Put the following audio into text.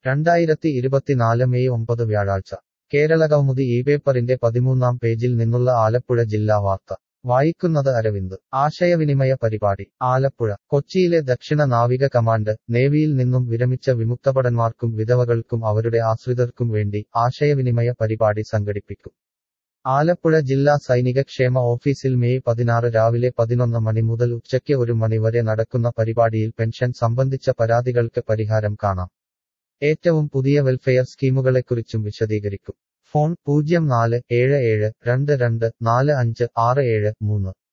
രണ്ടായിരത്തി ഇരുപത്തിനാല് മെയ് ഒമ്പത് വ്യാഴാഴ്ച കേരളകൗമുദി ഈ പേപ്പറിന്റെ പതിമൂന്നാം പേജിൽ നിന്നുള്ള ആലപ്പുഴ ജില്ലാ വാർത്ത വായിക്കുന്നത് അരവിന്ദ് ആശയവിനിമയ പരിപാടി ആലപ്പുഴ കൊച്ചിയിലെ ദക്ഷിണ നാവിക കമാൻഡ് നേവിയിൽ നിന്നും വിരമിച്ച വിമുക്തഭടന്മാർക്കും വിധവകൾക്കും അവരുടെ ആശ്രിതർക്കും വേണ്ടി ആശയവിനിമയ പരിപാടി സംഘടിപ്പിക്കും ആലപ്പുഴ ജില്ലാ സൈനിക ക്ഷേമ ഓഫീസിൽ മെയ് പതിനാറ് രാവിലെ പതിനൊന്ന് മണി മുതൽ ഉച്ചയ്ക്ക് ഒരു മണി വരെ നടക്കുന്ന പരിപാടിയിൽ പെൻഷൻ സംബന്ധിച്ച പരാതികൾക്ക് പരിഹാരം കാണാം ഏറ്റവും പുതിയ വെൽഫെയർ സ്കീമുകളെക്കുറിച്ചും വിശദീകരിക്കും ഫോൺ പൂജ്യം നാല് ഏഴ് ഏഴ് രണ്ട് രണ്ട് നാല് അഞ്ച് ആറ് ഏഴ് മൂന്ന്